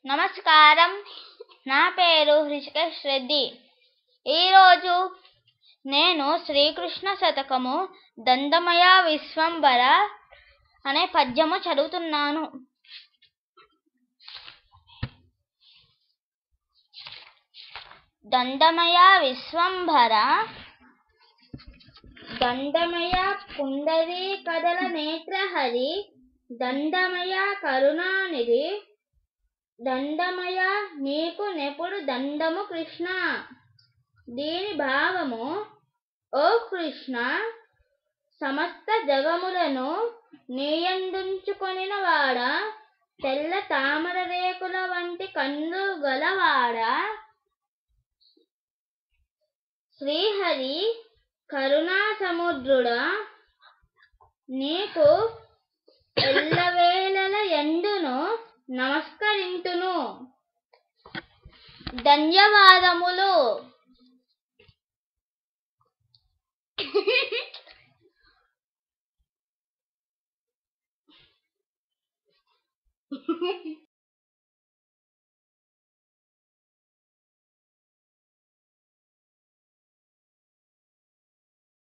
నమస్కారం నా పేరు హృషికేష్ రెడ్డి ఈరోజు నేను శ్రీకృష్ణ శతకము దండమయ విశ్వంబర అనే పద్యము చదువుతున్నాను దండమయ విశ్వంభర దండమయ పుండరీ కదల నేత్రహరి దండమయ కరుణానిధి దండమయ నీకు నెప్పుడు దండము కృష్ణ దీని భావము ఓ కృష్ణ సమస్త జగములను నీయందుంచుకొనిన వాడ తెల్ల తామర రేకుల వంటి కన్ను గలవాడ శ్రీహరి కరుణా సముద్రుడా నీకు ఎల్లవేళల ఎండును నమస్కరింతును ధన్యవాదములు